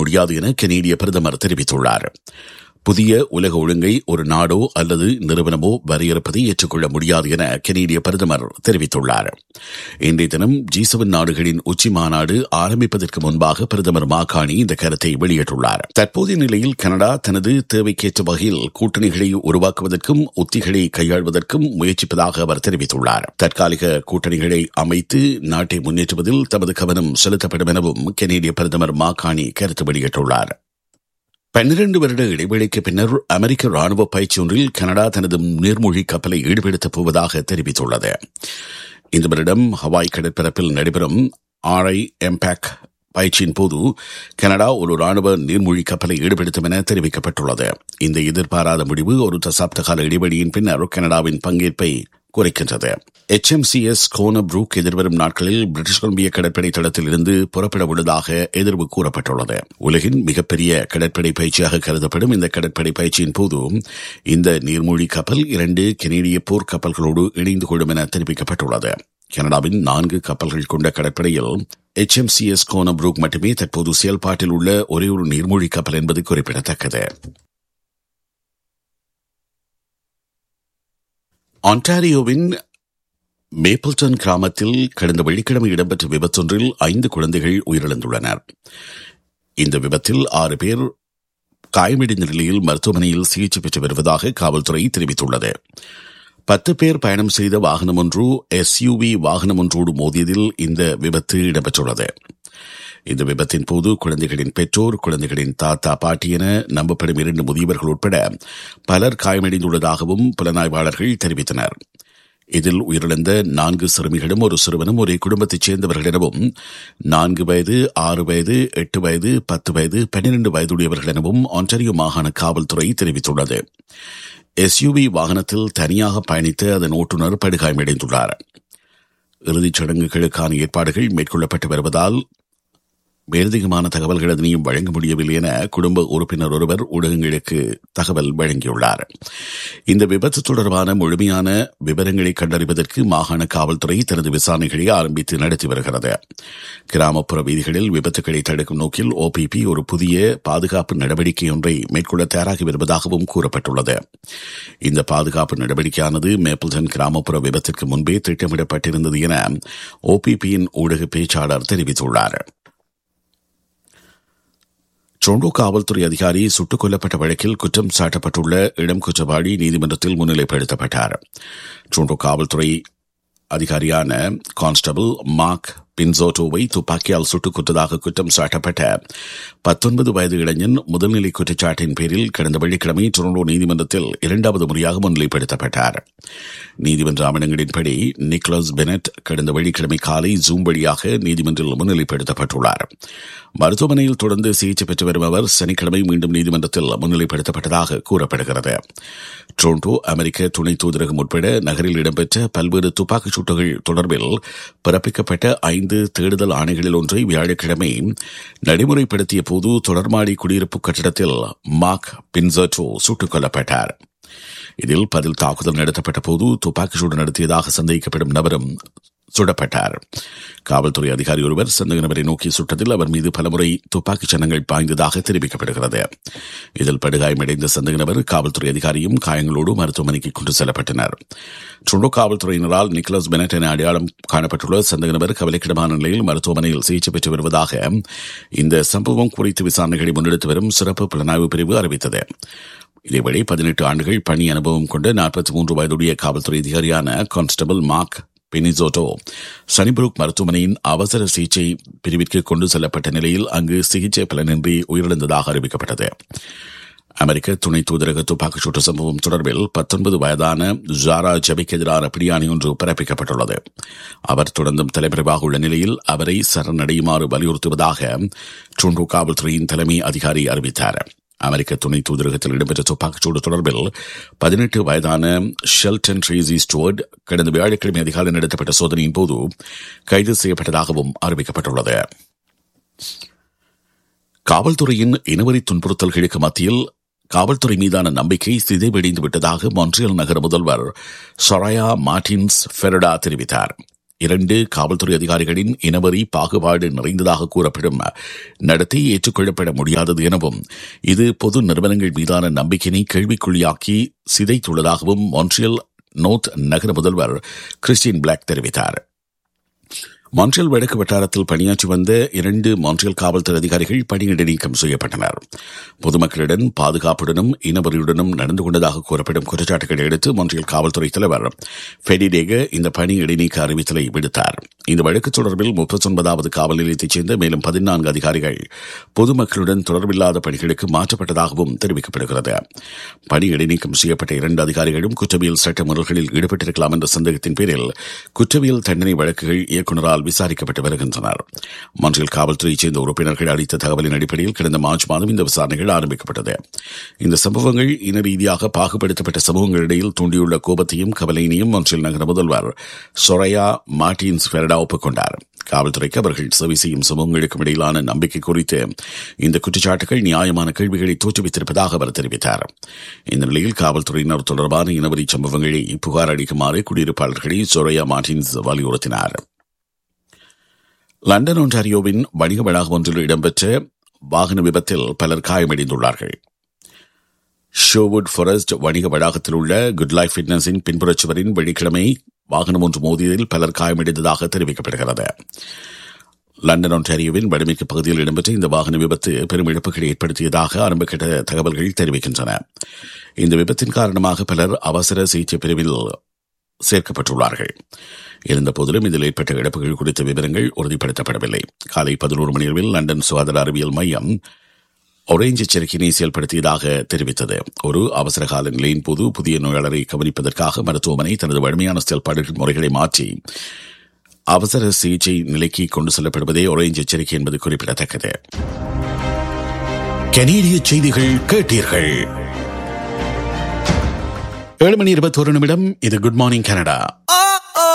முடியாது என கனேடிய பிரதமர் தெரிவித்துள்ளார் புதிய உலக ஒழுங்கை ஒரு நாடோ அல்லது நிறுவனமோ வரையறுப்பதை ஏற்றுக்கொள்ள முடியாது என கனேடிய பிரதமர் தெரிவித்துள்ளார் இன்றைய தினம் ஜி செவன் நாடுகளின் உச்சி மாநாடு ஆரம்பிப்பதற்கு முன்பாக பிரதமர் மாகாணி இந்த கருத்தை வெளியிட்டுள்ளார் தற்போதைய நிலையில் கனடா தனது தேவைக்கேற்ற வகையில் கூட்டணிகளை உருவாக்குவதற்கும் உத்திகளை கையாள்வதற்கும் முயற்சிப்பதாக அவர் தெரிவித்துள்ளார் தற்காலிக கூட்டணிகளை அமைத்து நாட்டை முன்னேற்றுவதில் தமது கவனம் செலுத்தப்படும் எனவும் கனேடிய பிரதமர் மாகாணி கருத்து வெளியிட்டுள்ளார் பன்னிரண்டு வருட இடைவெளிக்கு பின்னர் அமெரிக்க ராணுவ பயிற்சி ஒன்றில் கனடா தனது நீர்மூழ்கி கப்பலை ஈடுபடுத்தப் போவதாக தெரிவித்துள்ளது இந்த வருடம் ஹவாய் கடற்பரப்பில் நடைபெறும் ஆர்ஐ எம்பேக் பயிற்சியின் போது கனடா ஒரு ராணுவ நீர்மூழ்கி கப்பலை ஈடுபடுத்தும் என தெரிவிக்கப்பட்டுள்ளது இந்த எதிர்பாராத முடிவு ஒரு தசாப்த கால இடைவெளியின் பின்னர் கனடாவின் பங்கேற்பை குறைக்கின்றது H M C S Corner Brook எதிர்வரும் நாட்களில் பிரிட்டிஷ் கொலம்பிய கடற்படை தளத்தில் இருந்து புறப்பட உள்ளதாக எதிர்வு கூறப்பட்டுள்ளது உலகின் மிகப்பெரிய கடற்படை பயிற்சியாக கருதப்படும் இந்த கடற்படை பயிற்சியின் போது இந்த நீர்மூழ்கி கப்பல் இரண்டு கெனேடிய போர் கப்பல்களோடு இணைந்து கொள்ளும் என தெரிவிக்கப்பட்டுள்ளது கனடாவின் நான்கு கப்பல்கள் கொண்ட கடற்படையில் H M C S Corner Brook மட்டுமே தற்போது செயல்பாட்டில் உள்ள ஒரே ஒரு நீர்மூழ்கி கப்பல் என்பது குறிப்பிடத்தக்கது ஆன்டாரியோவின் மேப்பிள்டன் கிராமத்தில் கடந்த வெள்ளிக்கிழமை இடம்பெற்ற விபத்தொன்றில் ஐந்து குழந்தைகள் உயிரிழந்துள்ளனர் இந்த விபத்தில் ஆறு பேர் காயமடைந்த நிலையில் மருத்துவமனையில் சிகிச்சை பெற்று வருவதாக காவல்துறை தெரிவித்துள்ளது பத்து பேர் பயணம் செய்த வாகனம் ஒன்று எஸ்யூவி வாகனம் ஒன்றோடு மோதியதில் இந்த விபத்து இடம்பெற்றுள்ளது இந்த விபத்தின் போது குழந்தைகளின் பெற்றோர் குழந்தைகளின் தாத்தா பாட்டி என நம்பப்படும் இரண்டு முதியவர்கள் உட்பட பலர் காயமடைந்துள்ளதாகவும் புலனாய்வாளர்கள் தெரிவித்தனர் இதில் உயிரிழந்த நான்கு சிறுமிகளும் ஒரு சிறுவனும் ஒரே குடும்பத்தைச் சேர்ந்தவர்கள் எனவும் நான்கு வயது ஆறு வயது எட்டு வயது பத்து வயது பன்னிரண்டு வயதுடையவர்கள் எனவும் ஆன்டாரியோ மாகாண காவல்துறை தெரிவித்துள்ளது எஸ்யூவி வாகனத்தில் தனியாக பயணித்த அதன் ஓட்டுநர் படுகாயமடைந்துள்ளார் இறுதிச் சடங்குகளுக்கான ஏற்பாடுகள் மேற்கொள்ளப்பட்டு வருவதால் மேலதிகமான தகவல்கள் எதனையும் வழங்க முடியவில்லை என குடும்ப உறுப்பினர் ஒருவர் ஊடகங்களுக்கு தகவல் வழங்கியுள்ளார் இந்த விபத்து தொடர்பான முழுமையான விவரங்களை கண்டறிவதற்கு மாகாண காவல்துறை தனது விசாரணைகளை ஆரம்பித்து நடத்தி வருகிறது கிராமப்புற வீதிகளில் விபத்துகளை தடுக்கும் நோக்கில் ஓபிபி ஒரு புதிய பாதுகாப்பு நடவடிக்கை ஒன்றை மேற்கொள்ள தயாராகி வருவதாகவும் கூறப்பட்டுள்ளது இந்த பாதுகாப்பு நடவடிக்கையானது மேப்பிள்டன் கிராமப்புற விபத்திற்கு முன்பே திட்டமிடப்பட்டிருந்தது என ஓபிபியின் ஊடக பேச்சாளர் தெரிவித்துள்ளார் டொரண்டோ காவல்துறை அதிகாரி சுட்டுக் கொல்லப்பட்ட வழக்கில் குற்றம் சாட்டப்பட்டுள்ள இளம் குற்றவாளி நீதிமன்றத்தில் முன்னிலைப்படுத்தப்பட்டார் டொரண்டோ காவல்துறை அதிகாரியான கான்ஸ்டபிள் மார்க் பின்சோட்டோவை துப்பாக்கியால் சுட்டுக் கொண்டதாக குற்றம் சாட்டப்பட்ட பத்தொன்பது வயது இளைஞன் முதல்நிலை குற்றச்சாட்டின் பேரில் கடந்த வெள்ளிக்கிழமை டொரண்டோ நீதிமன்றத்தில் இரண்டாவது முறையாக முன்னிலைப்படுத்தப்பட்டார் நீதிமன்ற ஆவணங்களின்படி நிக்லஸ் பெனட் கடந்த வெள்ளிக்கிழமை காலை ஜூம் வழியாக நீதிமன்றில் முன்னிலைப்படுத்தப்பட்டுள்ளார் மருத்துவமனையில் தொடர்ந்து சிகிச்சை பெற்று வரும் அவர் சனிக்கிழமை மீண்டும் நீதிமன்றத்தில் முன்னிலைப்படுத்தப்பட்டதாக கூறப்படுகிறது டொரண்டோ அமெரிக்க துணை தூதரகம் உட்பட நகரில் இடம்பெற்ற பல்வேறு துப்பாக்கிச் சூட்டுகள் தொடர்பில் பிறப்பிக்கப்பட்ட ஐந்து தேடுதல் ஆணைகளில் ஒன்றை வியாழக்கிழமை நடைமுறைப்படுத்திய போது தொடர்மாடி குடியிருப்பு கட்டிடத்தில் மார்க் பின்சர்டோ சுட்டுக் கொல்லப்பட்டார் இதில் பதில் தாக்குதல் நடத்தப்பட்ட போது துப்பாக்கிச் சூடு நடத்தியதாக சந்தேகிக்கப்படும் நபரும் சுடப்பட்டார் காவல்துறை அதிகாரி ஒருவர் சந்தேக நபரை நோக்கி சுட்டதில் அவர் மீது பலமுறை துப்பாக்கிச் சன்னங்கள் பாய்ந்ததாக தெரிவிக்கப்படுகிறது இதில் படுகாயமடைந்த சந்தேக நபர் காவல்துறை அதிகாரியும் காயங்களோடு மருத்துவமனைக்கு கொண்டு செல்லப்பட்டனர் ட்ருண்டோ காவல்துறையினரால் நிக்கலஸ் பெனட் என அடையாளம் காணப்பட்டுள்ள சந்தேக நபர் கவலைக்கிடமான நிலையில் மருத்துவமனையில் சிகிச்சை பெற்று வருவதாக இந்த சம்பவம் குறித்து விசாரணைகளை முன்னெடுத்து வரும் சிறப்பு புலனாய்வு பிரிவு அறிவித்தது இதேவேளை பதினெட்டு ஆண்டுகள் பணி அனுபவம் கொண்ட நாற்பத்தி மூன்று வயதுடைய காவல்துறை அதிகாரியான கான்ஸ்டபிள் மார்க் பெனிசோட்டோ சனிபுரூக் மருத்துவமனையின் அவசர சிகிச்சை பிரிவிற்கு கொண்டு செல்லப்பட்ட நிலையில் அங்கு சிகிச்சை பலனின்றி உயிரிழந்ததாக அறிவிக்கப்பட்டது அமெரிக்க துணை தூதரக துப்பாக்கிச் சூட்டு சம்பவம் தொடர்பில் பத்தொன்பது வயதான ஜாரா ஜபிக்கு எதிரான பிடியாணை ஒன்று பிறப்பிக்கப்பட்டுள்ளது அவர் தொடர்ந்தும் தலைமறைவாக உள்ள நிலையில் அவரை சரணடையுமாறு வலியுறுத்துவதாக ட்ருண்டோ காவல்துறையின் தலைமை அதிகாரி அறிவித்தார் அமெரிக்க துணை தூதரகத்தில் இடம்பெற்ற துப்பாக்கிச்சூடு தொடர்பில் பதினெட்டு வயதான ஷெல்டன் ட்ரேசி ஸ்டுவர்ட் கடந்த வியாழக்கிழமை அதிகாலை நடத்தப்பட்ட சோதனையின் போது கைது செய்யப்பட்டதாகவும் அறிவிக்கப்பட்டுள்ளது காவல்துறையின் இனவரி துன்புறுத்தல்களுக்கு மத்தியில் காவல்துறை மீதான நம்பிக்கை சிதைவடைந்து விட்டதாக மான்ட்ரியல் நகர முதல்வர் சொராயா மார்டின்ஸ் ஃபெரடா தெரிவித்தார் இரண்டு காவல்துறை அதிகாரிகளின் இனவரி பாகுபாடு நிறைந்ததாக கூறப்படும் நடத்தை ஏற்றுக்கொள்ளப்பட முடியாதது எனவும் இது பொது நிறுவனங்கள் மீதான நம்பிக்கையினை கேள்விக்குள்ளியாக்கி சிதைத்துள்ளதாகவும் மான்ட்ரியல் நோர்த் நகர முதல்வர் கிறிஸ்டின் பிளாக் தெரிவித்தார் மான்ட்ரியல் வடக்கு வட்டாரத்தில் பணியாற்றி வந்த இரண்டு மான்ட்ரியல் காவல்துறை அதிகாரிகள் பணியிட நீக்கம் செய்யப்பட்டனர் பொதுமக்களுடன் பாதுகாப்புடனும் இனவரியுடனும் நடந்து கொண்டதாக கூறப்படும் குற்றச்சாட்டுகளை அடுத்து மான்ட்ரியல் காவல்துறை தலைவர் ஃபெடிடேக இந்த பணி இடைநீக்க அறிவித்தலை விடுத்தார் இந்த வழக்கு தொடர்பில் முப்பத்தொன்பதாவது காவல் நிலையத்தைச் சேர்ந்த மேலும் பதினான்கு அதிகாரிகள் பொதுமக்களுடன் தொடர்பில்லாத பணிகளுக்கு மாற்றப்பட்டதாகவும் தெரிவிக்கப்படுகிறது பணி இடைநீக்கம் செய்யப்பட்ட இரண்டு அதிகாரிகளும் குற்றவியல் சட்ட முறைகளில் ஈடுபட்டிருக்கலாம் என்ற சந்தேகத்தின் பேரில் குற்றவியல் தண்டனை வழக்குகள் இயக்குநரால் விசாரிக்கப்பட்டு வருகின்றனர் மன்றில் காவல்துறையைச் சேர்ந்த உறுப்பினர்கள் அளித்த தகவலின் அடிப்படையில் கடந்த மார்ச் மாதம் இந்த விசாரணைகள் ஆரம்பிக்கப்பட்டது இந்த சம்பவங்கள் இன ரீதியாக பாகுபடுத்தப்பட்ட சமூகங்களிடையில் தூண்டியுள்ள கோபத்தையும் கவலையினையும் மன்றில் நகர முதல்வர் சொரையா மார்டின்ஸ் ஃபெரடா ஒப்புக்கொண்டார் காவல்துறைக்கு அவர்கள் சேவை செய்யும் சமூகங்களுக்கும் இடையிலான நம்பிக்கை குறித்து இந்த குற்றச்சாட்டுகள் நியாயமான கேள்விகளை தோற்றுவித்திருப்பதாக அவர் தெரிவித்தார் இந்த நிலையில் காவல்துறையினர் தொடர்பான இனவரி சம்பவங்களை புகார் அளிக்குமாறு குடியிருப்பாளர்களை சொரையா மார்டின்ஸ் வலியுறுத்தினார் லண்டன் ஒன்டாரியோவின் வணிக வளாகம் ஒன்றில் இடம்பெற்ற வாகன விபத்தில் பலர் காயமடைந்துள்ளார்கள் ஷோவுட் ஃபாரஸ்ட் வணிக வளாகத்தில் உள்ள குட் லைஃப் ஃபிட்னஸின் பின்புறச் சுவரின் வெள்ளிக்கிழமை வாகனம் ஒன்று மோதியதில் பலர் காயமடைந்ததாக தெரிவிக்கப்படுகிறது லண்டன் ஒன்டாரியோவின் வடமேற்கு பகுதியில் இடம்பெற்ற இந்த வாகன விபத்து பெரும் இழப்புகளை ஏற்படுத்தியதாக ஆரம்பகட்ட தகவல்கள் தெரிவிக்கின்றன இந்த விபத்தின் காரணமாக பலர் அவசர சிகிச்சை பிரிவில் சேர்க்கப்பட்டுள்ளார்கள் இருந்த போதிலும் இதில் ஏற்பட்ட இழப்புகள் குறித்த விவரங்கள் உறுதிப்படுத்தப்படவில்லை காலை பதினோரு மணி அளவில் லண்டன் சுகாதார அறிவியல் மையம் ஒரேஞ்ச் எச்சரிக்கையினை செயல்படுத்தியதாக தெரிவித்தது ஒரு அவசர கால நிலையின் போது புதிய நோயாளரை கவனிப்பதற்காக மருத்துவமனை தனது வலிமையான செயல்பாடுகள் முறைகளை மாற்றி அவசர சிகிச்சை நிலைக்கு கொண்டு செல்லப்படுவதே ஒரேஞ்ச் எச்சரிக்கை என்பது குறிப்பிடத்தக்கது கனேடிய செய்திகள் கேட்டீர்கள் ஏழு மணி இருபத்தோரு நிமிடம் இது குட் மார்னிங் கனடா